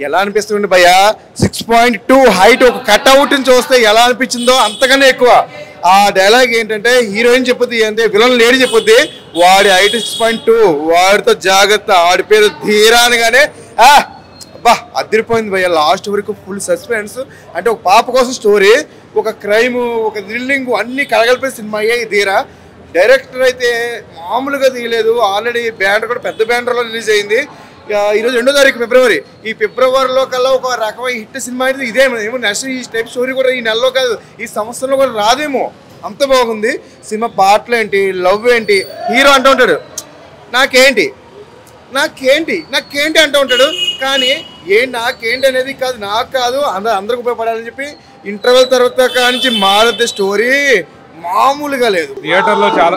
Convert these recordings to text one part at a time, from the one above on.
ఎలా అనిపిస్తుంది భయ్య సిక్స్ పాయింట్ టూ హైట్ ఒక కట్అవుట్ని చూస్తే ఎలా అనిపించిందో అంతకన్నా ఎక్కువ ఆ డైలాగ్ ఏంటంటే హీరోయిన్ చెప్పుద్ది అంటే విలన్ లేడీ చెప్పుద్ది వాడి హైట్ సిక్స్ పాయింట్ టూ వాడితో జాగ్రత్త వాడి పేరు ధీరా అనగానే ఆ అబ్బా అదిరిపోయింది భయ్య లాస్ట్ వరకు ఫుల్ సస్పెన్స్ అంటే ఒక పాప కోసం స్టోరీ ఒక క్రైమ్ ఒక థ్రిల్లింగ్ అన్ని కలగలిపే సినిమా అయ్యే ఈ ధీరా డైరెక్టర్ అయితే మామూలుగా తీయలేదు ఆల్రెడీ బ్యానర్ కూడా పెద్ద బ్యానర్లో రిలీజ్ అయింది ఇక ఈరోజు రెండో తారీఖు ఫిబ్రవరి ఈ ఫిబ్రవరిలో కల్లా ఒక రకమైన హిట్ సినిమా అయితే ఇదే ఏమో నెక్స్ట్ ఈ టైప్ స్టోరీ కూడా ఈ నెలలో కాదు ఈ సంవత్సరంలో కూడా రాదేమో అంత బాగుంది సినిమా పాటలు ఏంటి లవ్ ఏంటి హీరో అంటూ ఉంటాడు నాకేంటి నాకేంటి నాకేంటి అంటూ ఉంటాడు కానీ ఏంటి నాకేంటి అనేది కాదు నాకు కాదు అందరూ అందరికి ఉపయోగపడాలని చెప్పి ఇంటర్వెల్ తర్వాత కానించి మారద్దు స్టోరీ మామూలుగా లేదు థియేటర్లో చాలా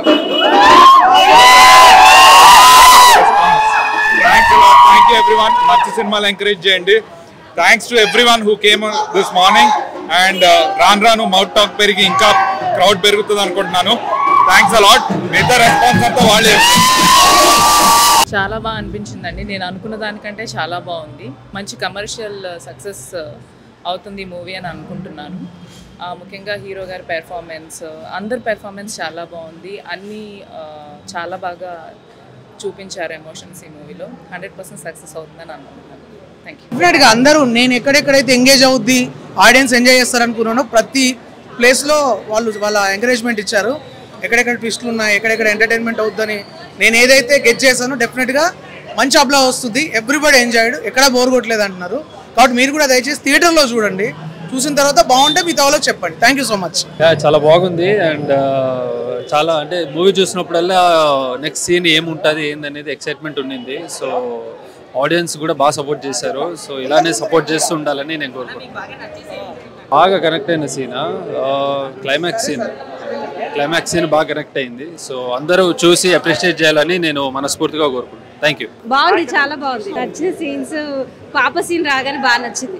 thank you thank you everyone మంచి సినిమాలు ఎంకరేజ్ చేయండి thanks to everyone who came this morning and రాను రాను మౌత్ టాక్ పెరిగి ఇంకా క్రౌడ్ పెరుగుతుంది అనుకుంటున్నాను థ్యాంక్స్ అలాట్ మిగతా రెస్పాన్స్ అంతా వాళ్ళే చాలా బాగా అనిపించిందండి నేను అనుకున్న దానికంటే చాలా బాగుంది మంచి కమర్షియల్ సక్సెస్ అవుతుంది మూవీ అని అనుకుంటున్నాను ఆ, ముఖ్యంగా హీరో గారి పెర్ఫార్మెన్స్ అందరి పెర్ఫార్మెన్స్ చాలా బాగుంది అన్నీ ఆ, చాలా బాగా చూపించారు ఎమోషన్స్ ఈ మూవీలో హండ్రెడ్ పర్సెంట్ సక్సెస్ అవుతుందని అనుకుంటున్నాను థ్యాంక్ యూ డెఫినెట్ గా అందరూ నేను ఎక్కడెక్కడైతే ఎంగేజ్ అవుద్ది ఆడియన్స్ ఎంజాయ్ చేస్తారు అనుకున్నానో ప్రతి ప్లేస్ లో వాళ్ళు వాళ్ళ ఎంకరేజ్మెంట్ ఇచ్చారు ఎక్కడెక్కడ ట్విస్ట్లు ఉన్నాయి ఎక్కడెక్కడ ఎంటర్టైన్మెంట్ అవుద్దని నేను ఏదైతే గెట్ చేశానో డెఫినెట్ గా మంచి అప్లా వస్తుంది ఎవ్రీబడి ఎంజాయ్డ్ ఎక్కడ బోర్ కొట్టలేదు అంటున్నారు కాబట్టి మీరు కూడా దయచేసి థియేటర్లో చూడండి చూసిన తర్వాత బాగుంటే మీ తవలో చెప్పండి thank you so much yeah, చాలా బాగుంది అండ్ చాలా అంటే మూవీ చూసినప్పుడల్లా నెక్స్ట్ సీన్ ఏముంటుంది ఏందనేది ఎక్సైట్మెంట్ ఉండింది సో ఆడియన్స్ కూడా బాగా సపోర్ట్ చేశారు సో ఇలానే సపోర్ట్ చేస్తూ ఉండాలని నేను కోరుకుంటున్నాను బాగా కనెక్ట్ అయిన scene climax scene climax scene బాగా కనెక్ట్ అయింది సో అందరూ చూసి అప్రిషియేట్ చేయాలని నేను మనస్ఫూర్తిగా కోరుకుంటున్నాను థ్యాంక్ యూ బాగుంది చాలా బాగుంది నచ్చిన సీన్స్ పాప సీన్ రాగానే బాగా నచ్చింది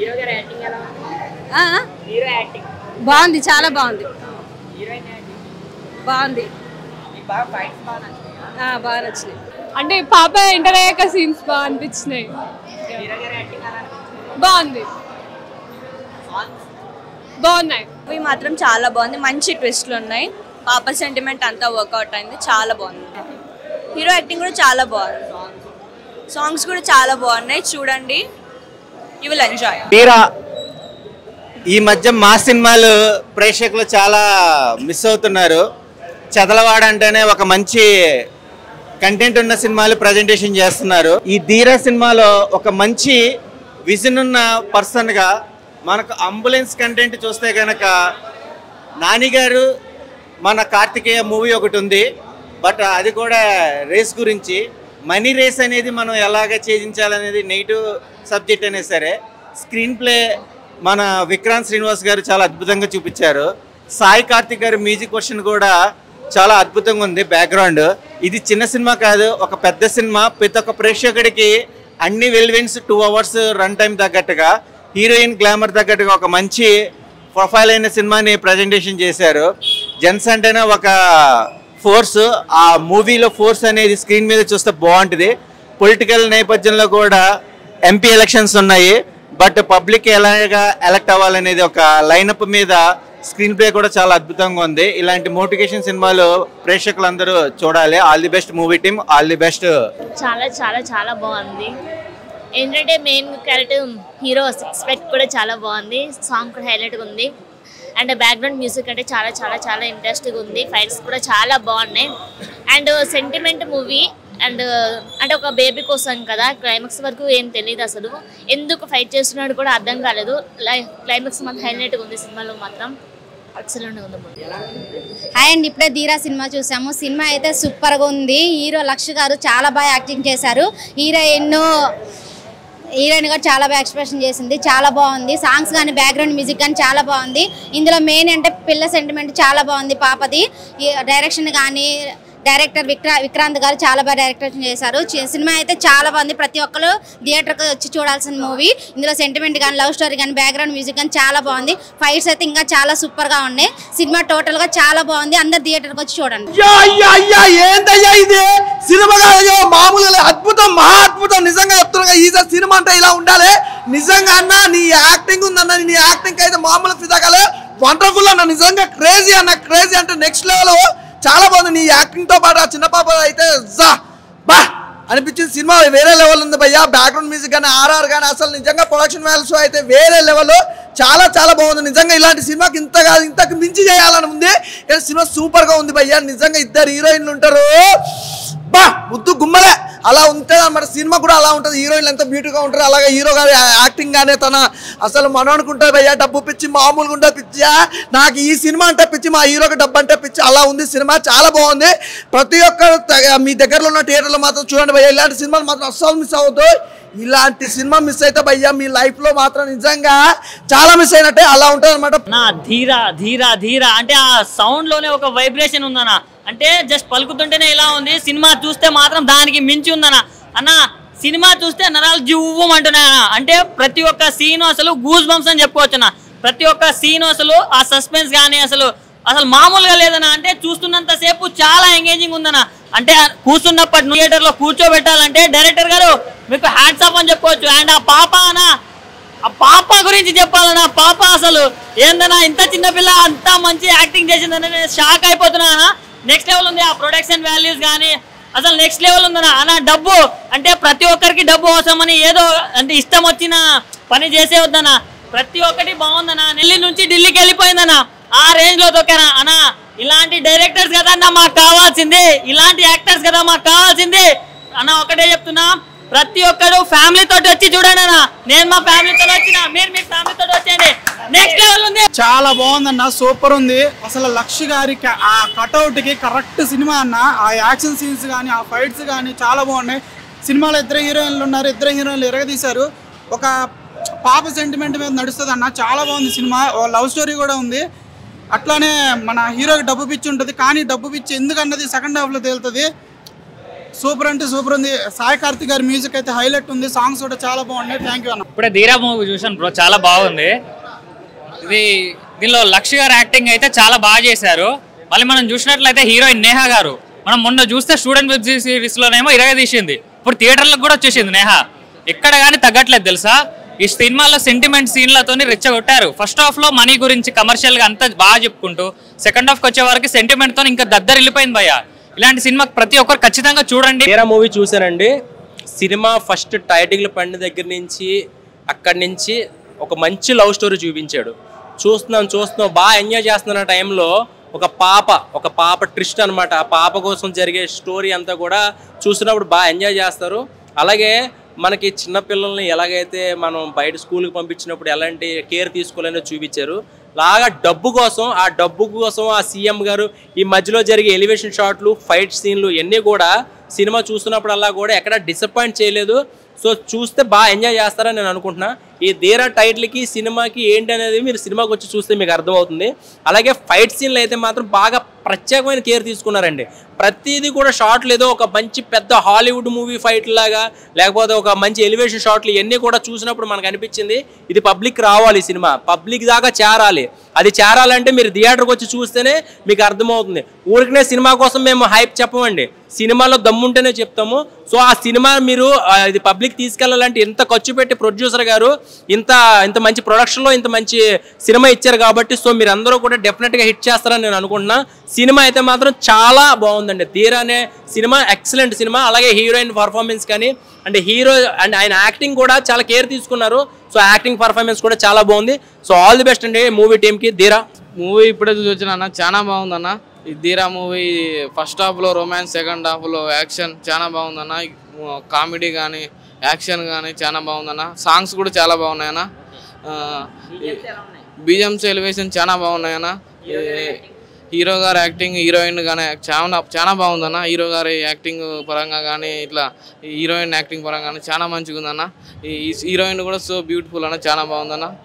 ఆ? బాగుంది చాలా బాగుంది బాగుంది ఆ, బాగా నచ్చినాయి అంటే పాప ఎంటర్ అయ్యాక సీన్స్ బాగా అనిపించినాయి బాగుంది బాగున్నాయి మూవీ మాత్రం చాలా బాగుంది మంచి ట్విస్ట్లు ఉన్నాయి పాప సెంటిమెంట్ అంతా వర్కౌట్ అయింది చాలా బాగుంది హీరో యాక్టింగ్ కూడా చాలా బాగుంది సాంగ్స్ కూడా చాలా బాగున్నాయి చూడండి యూ విల్ ఎంజాయ్ తీరా ఈ మధ్య మా సినిమాలు ప్రేక్షకులు చాలా మిస్ అవుతున్నారు చదలవాడ అంటేనే ఒక మంచి కంటెంట్ ఉన్న సినిమాలు ప్రజెంటేషన్ చేస్తున్నారు ఈ ధీరా సినిమాలో ఒక మంచి విజన్ ఉన్న పర్సన్గా మనకు అంబులెన్స్ కంటెంట్ చూస్తే కనుక నాని గారు మన కార్తికేయ మూవీ ఒకటి ఉంది బట్ అది కూడా రేస్ గురించి మనీ రేస్ అనేది మనం ఎలాగ ఛేదించాలనేది నెగిటివ్ సబ్జెక్ట్ అయినా సరే స్క్రీన్ ప్లే మన విక్రాంత్ శ్రీనివాస్ గారు చాలా అద్భుతంగా చూపించారు సాయి కార్తిక్ గారి మ్యూజిక్ వర్షన్ కూడా చాలా అద్భుతంగా ఉంది బ్యాక్గ్రౌండ్ ఇది చిన్న సినిమా కాదు ఒక పెద్ద సినిమా ప్రతి ఒక్క ప్రేక్షకుడికి అన్ని వెల్వెన్స్ టూ అవర్స్ రన్ టైం తగ్గట్టుగా హీరోయిన్ గ్లామర్ తగ్గట్టుగా ఒక మంచి ప్రొఫైల్ అయిన సినిమాని ప్రజెంటేషన్ చేశారు జెన్స్ అంటేనే ఒక ఫోర్స్ ఆ మూవీలో ఫోర్స్ అనేది స్క్రీన్ మీద చూస్తే బాగుంటుంది పొలిటికల్ నేపథ్యంలో కూడా ఎంపీ ఎలక్షన్స్ ఉన్నాయి బట్ పబ్లిక్ ఎలాగా ఎలక్ట్ అవ్వాలనేది ఒక లైనప్ మీద స్క్రీన్ ప్లే కూడా చాలా అద్భుతంగా ఉంది ఇలాంటి మోటివేషన్ సినిమాలు ప్రేక్షకులందరూ చూడాలి all the best movie team all the best చాలా చాలా చాలా బాగుంది ఏంటంటే మెయిన్ క్యారెక్టర్ హీరో ఎక్స్పెక్ట్ కూడా చాలా బాగుంది సాంగ్ కూడా హైలైట్గా ఉంది అండ్ బ్యాక్గ్రౌండ్ మ్యూజిక్ అంటే చాలా చాలా చాలా ఇంట్రెస్టింగ్ ఉంది ఫైట్స్ కూడా చాలా బాగున్నాయి అండ్ సెంటిమెంట్ మూవీ అండ్ అంటే ఒక బేబీ కోసం కదా క్లైమాక్స్ వరకు ఏం తెలియదు అసలు ఎందుకు ఫైట్ చేస్తున్నాడు కూడా అర్థం కాలేదు క్లైమాక్స్ మాత్రం హైలైట్గా ఉంది సినిమాలో మాత్రం ఎక్సలెంట్గా ఉంది మూవీ హాయ్ అండి ఇప్పుడే ధీరా సినిమా చూసాము సినిమా అయితే సూపర్గా ఉంది హీరో లక్ష గారు చాలా బాగా యాక్టింగ్ చేశారు హీరోయిన్ హీరోయిన్ కూడా చాలా బాగా ఎక్స్ప్రెషన్ చేసింది చాలా బాగుంది సాంగ్స్ కానీ బ్యాక్గ్రౌండ్ మ్యూజిక్ కానీ చాలా బాగుంది ఇందులో మెయిన్ అంటే పిల్ల సెంటిమెంట్ చాలా బాగుంది పాపది ఈ డైరెక్షన్ కానీ డైరెక్టర్ విక్రా విక్రాంత్ గారు చాలా బాగా డైరెక్టర్ చేశారు చి- సినిమా అయితే చాలా బాగుంది ప్రతి ఒక్కరు థియేటర్కి వచ్చి చూడాల్సిన మూవీ ఇందులో సెంటిమెంట్ కానీ లవ్ స్టోరీ కానీ బ్యాక్గ్రౌండ్ మ్యూజిక్ కానీ చాలా బాగుంది ఫైట్స్ అయితే ఇంకా చాలా సూపర్గా ఉన్నాయి సినిమా టోటల్గా చాలా బాగుంది అందరు థియేటర్కి వచ్చి చూడండి అయ్యా అయ్యా అయ్యా ఏందయ్యా ఇది సినిమా కాదు మామూలుగా లేదు. అద్భుతం మహా అద్భుతం నిజంగా చెప్తున్నా ఈ సినిమా అంటే ఇలా ఉండాలి నిజంగా అన్న నీ యాక్టింగ్ ఉందన్న నీ యాక్టింగ్ అయితే మామూలు ఫిదాకాలే వండర్ఫుల్ అన్న నిజంగా క్రేజీ అన్న క్రేజీ అంటే నెక్స్ట్ లెవెల్ చాలా బాగుంది నీ యాక్టింగ్ తో పాటు ఆ చిన్న పాప అయితే జా బా అనిపించింది సినిమా వేరే లెవెల్ ఉంది భయ్యా బ్యాక్గ్రౌండ్ మ్యూజిక్ కానీ ఆర్ఆర్ కానీ అసలు నిజంగా ప్రొడక్షన్ వాల్యూస్ అయితే వేరే లెవెల్ చాలా చాలా బాగుంది నిజంగా ఇలాంటి సినిమాకి ఇంత కాదు ఇంతకు మించి చేయాలని ఉంది కానీ సినిమా సూపర్ గా ఉంది భయ్యా నిజంగా ఇద్దరు హీరోయిన్లు ఉంటారు బా ముద్దు గుమ్మలే అలా ఉంటుంది అన్నమాట సినిమా కూడా అలా ఉంటుంది హీరోయిన్లు ఎంత బ్యూటీగా ఉంటారు అలాగే హీరో గారి యాక్టింగ్ గానే తన అసలు మనం అనుకుంటారు భయ్యా డబ్బు పిచ్చి మామూలుగా ఉంటే పిచ్చా నాకు ఈ సినిమా అంటే పిచ్చి మా హీరోకి డబ్బు అంటే పిచ్చి అలా ఉంది సినిమా చాలా బాగుంది ప్రతి ఒక్కరు త- మీ దగ్గరలో ఉన్న థియేటర్లో మాత్రం చూడండి భయ్యా ఇలాంటి సినిమాలు మాత్రం అస్సలు మిస్ అవ్వద్దు ఇలాంటి సినిమా మిస్ అయితే భయ్యా మీ లైఫ్ లో మాత్రం నిజంగా చాలా మిస్ అయినట్టే అలా ఉంటుంది అనమాట నా ధీర ధీర ధీర అంటే ఆ సౌండ్ లోనే ఒక వైబ్రేషన్ ఉందన్న అంటే జస్ట్ పలుకుతుంటేనే ఇలా ఉంది సినిమా చూస్తే మాత్రం దానికి మించి ఉందన్న అన్న సినిమా చూస్తే నరాలు జివ్వం అంటున్నాయన్న అంటే ప్రతి ఒక్క సీన్ అసలు గూస్ బంప్స్ అని చెప్పుకోవచ్చు అన్న ప్రతి ఒక్క సీన్ అసలు ఆ సస్పెన్స్ కానీ అసలు అసలు మామూలుగా లేదన్న అంటే చూస్తున్నంత సేపు చాలా ఎంగేజింగ్ ఉందన్న అంటే కూర్చున్నప్పటి థియేటర్ లో కూర్చోబెట్టాలంటే డైరెక్టర్ గారు మీకు హ్యాట్స్ ఆఫ్ అని చెప్పుకోవచ్చు అండ్ ఆ పాప అన్న ఆ పాప గురించి చెప్పాలన్నా పాప అసలు ఏందన్నా ఇంత చిన్న పిల్ల అంత మంచి యాక్టింగ్ చేసిందని నేను షాక్ అయిపోతున్నా నెక్స్ట్ లెవెల్ ఉంది ఆ ప్రొడక్షన్ వాల్యూస్ కానీ అసలు నెక్స్ట్ లెవెల్ ఉందన్న అన్న డబ్బు అంటే ప్రతి ఒక్కరికి డబ్బు అవసరమని ఏదో అంటే ఇష్టం వచ్చిన పని చేసే వద్దన్న ప్రతి ఒక్కటి బాగుందన్న ఢిల్లీ నుంచి ఢిల్లీకి వెళ్ళిపోయిందన్న ఆ రేంజ్ లో దొక్కానా అన్న ఇలాంటి డైరెక్టర్స్ కదా అన్న మాకు కావాల్సింది ఇలాంటి యాక్టర్స్ కదా మాకు కావాల్సింది అన్న ఒకటే చెప్తున్నా ప్రతి ఒక్కరు ఫ్యామిలీ తోటి వచ్చి చూడండి అన్న నేను మా ఫ్యామిలీతో వచ్చిన మీరు మీ ఫ్యామిలీ తోటి వచ్చేయండి నెక్స్ట్ లెవెల్ ఉంది చాలా బాగుందన్న సూపర్ ఉంది అసలు లక్ష గారి క- ఆ కటౌట్ కి కరెక్ట్ సినిమా అన్న ఆ యాక్షన్ సీన్స్ కానీ ఆ ఫైట్స్ కానీ చాలా బాగున్నాయి సినిమాలో ఇద్దరు హీరోయిన్లు ఉన్నారు ఇద్దరు హీరోయిన్లు ఎరగదీశారు ఒక పాప సెంటిమెంట్ మీద నడుస్తుంది అన్న చాలా బాగుంది సినిమా లవ్ స్టోరీ కూడా ఉంది అట్లానే మన హీరోకి డబ్బు పిచ్చి ఉంటుంది కానీ డబ్బు పిచ్చి ఎందుకన్నది సెకండ్ హాఫ్లో తేలుతుంది సూపర్ అంటే సూపర్ ఉంది సాయి కార్తిక్ గారి మ్యూజిక్ అయితే హైలైట్ ఉంది సాంగ్స్ కూడా చాలా బాగున్నాయి థ్యాంక్ యూ అన్న ఇప్పుడే ధీరా మూవీ చూసాను బ్రో చాలా బాగుంది ఇది దీనిలో లక్ష గారు యాక్టింగ్ అయితే చాలా బాగా చేశారు మళ్ళీ మనం చూసినట్లయితే హీరోయిన్ నేహా గారు మనం మొన్న చూస్తే స్టూడెంట్ వెబ్ సిరీస్ లోనేమో ఇరగ తీసింది ఇప్పుడు థియేటర్లకు కూడా వచ్చేసింది నేహా ఎక్కడ కానీ తగ్గట్లేదు తెలుసా ఈ సినిమాలో సెంటిమెంట్ సీన్లతోని రెచ్చగొట్టారు ఫస్ట్ హాఫ్ లో మనీ గురించి కమర్షియల్ గా అంతా బాగా చెప్పుకుంటూ సెకండ్ హాఫ్ వచ్చే వరకు సెంటిమెంట్ తో ఇంకా దద్దరు వెళ్ళిపోయింది భయ్య ఇలాంటి సినిమా ప్రతి ఒక్కరు ఖచ్చితంగా చూడండి తీరా మూవీ చూశానండి సినిమా ఫస్ట్ టైటిల్ పండి దగ్గర నుంచి అక్కడి నుంచి ఒక మంచి లవ్ స్టోరీ చూపించాడు చూస్తున్నాం చూస్తున్నాం బాగా ఎంజాయ్ చేస్తున్న టైంలో ఒక పాప ఒక పాప ట్రిస్ట్ అన్నమాట ఆ పాప కోసం జరిగే స్టోరీ అంతా కూడా చూసినప్పుడు బాగా ఎంజాయ్ చేస్తారు అలాగే మనకి చిన్న పిల్లల్ని ఎలాగైతే మనం బయట స్కూల్కి పంపించినప్పుడు ఎలాంటి కేర్ తీసుకోవాలనే చూపించారు లాగా డబ్బు కోసం ఆ డబ్బు కోసం ఆ సీఎం గారు ఈ మధ్యలో జరిగే ఎలివేషన్ షాట్లు ఫైట్ సీన్లు ఇవన్నీ కూడా సినిమా చూస్తున్నప్పుడల్లా కూడా ఎక్కడ డిసప్పాయింట్ చేయలేదు సో చూస్తే బాగా ఎంజాయ్ చేస్తారని నేను అనుకుంటున్నా ఈ ధీరా టైటిల్కి సినిమాకి ఏంటి అనేది మీరు సినిమాకి వచ్చి చూస్తే మీకు అర్థమవుతుంది అలాగే ఫైట్ సీన్లు అయితే మాత్రం బాగా ప్రత్యేకమైన కేర్ తీసుకున్నారండి ప్రతిదీ కూడా షాట్లు ఏదో ఒక మంచి పెద్ద హాలీవుడ్ మూవీ ఫైట్ లాగా లేకపోతే ఒక మంచి ఎలివేషన్ షాట్లు ఇవన్నీ కూడా చూసినప్పుడు మనకు అనిపించింది ఇది పబ్లిక్ రావాలి ఈ సినిమా పబ్లిక్ దాకా చేరాలి అది చేరాలంటే మీరు థియేటర్కి వచ్చి చూస్తేనే మీకు అర్థమవుతుంది ఊరికనే సినిమా కోసం మేము హైప్ చెప్పమండి సినిమాలో దమ్ముంటేనే చెప్తాము సో ఆ సినిమా మీరు ఆ, ఇది పబ్లిక్ తీసుకెళ్లాలంటే ఇంత ఖర్చు పెట్టి ప్రొడ్యూసర్ గారు ఇంత ఇంత మంచి ప్రొడక్షన్లో ఇంత మంచి సినిమా ఇచ్చారు కాబట్టి సో మీరు అందరూ కూడా డెఫినెట్గా హిట్ చేస్తారని నేను అనుకుంటున్నా సినిమా అయితే మాత్రం చాలా బాగుందండి తీరా అనే సినిమా ఎక్సలెంట్ సినిమా అలాగే హీరోయిన్ పర్ఫార్మెన్స్ కానీ అంటే హీరో అండ్ ఆయన యాక్టింగ్ కూడా చాలా కేర్ తీసుకున్నారు సో యాక్టింగ్ పర్ఫార్మెన్స్ కూడా చాలా బాగుంది సో ఆల్ ది బెస్ట్ అండి మూవీ టీంకి ధీరా మూవీ ఇప్పుడే చూసి వచ్చిన అన్న చాలా బాగుందన్న ఈ ధీరా మూవీ ఫస్ట్ హాఫ్లో రొమాన్స్ సెకండ్ హాఫ్లో యాక్షన్ చాలా బాగుందన్న కామెడీ కానీ యాక్షన్ కానీ చాలా బాగుందన్న సాంగ్స్ కూడా చాలా బాగున్నాయన్న బీజమ్స్ ఎలివేషన్ చాలా బాగున్నాయన్న ఈ హీరో గారి యాక్టింగ్ హీరోయిన్ కానీ చాలా చాలా బాగుందన్న హీరో గారి యాక్టింగ్ పరంగా కానీ ఇట్లా హీరోయిన్ యాక్టింగ్ పరంగా కానీ చాలా మంచిగా ఉందన్న ఈ హీరోయిన్ కూడా సో బ్యూటిఫుల్ అన్న చాలా బాగుందన్న